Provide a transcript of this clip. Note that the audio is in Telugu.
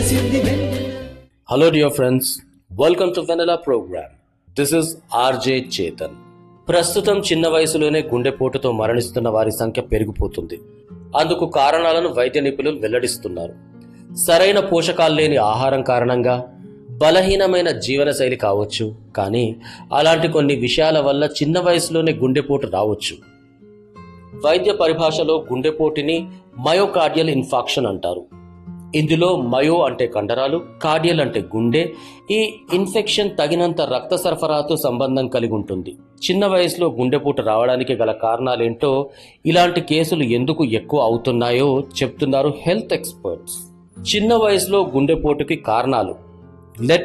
వెలసింది Vennela Hello, dear friends. Welcome to Vanilla Program. This is RJ Chetan. ప్రస్తుతం చిన్న వయసులోనే గుండెపోటుతో మరణిస్తున్న వారి సంఖ్య పెరిగిపోతుంది అందుకు కారణాలను వైద్య నిపుణులు వెల్లడిస్తున్నారు సరైన పోషకాలు లేని ఆహారం కారణంగా బలహీనమైన జీవనశైలి కావచ్చు కానీ అలాంటి కొన్ని విషయాల వల్ల చిన్న వయసులోనే గుండెపోటు రావచ్చు వైద్య పరిభాషలో గుండెపోటుని మయోకార్డియల్ ఇన్ఫాక్షన్ అంటారు ఇందులో మయో అంటే కండరాలు కార్డియల్ అంటే గుండె ఈ ఇన్ఫెక్షన్ తగినంత రక్త సరఫరాతో సంబంధం కలిగి ఉంటుంది చిన్న వయసులో గుండెపోటు రావడానికి గల కారణాలేంటో ఇలాంటి కేసులు ఎందుకు ఎక్కువ అవుతున్నాయో చెప్తున్నారు హెల్త్ ఎక్స్పర్ట్స్ చిన్న వయసులో గుండెపోటుకి కారణాలు లెట్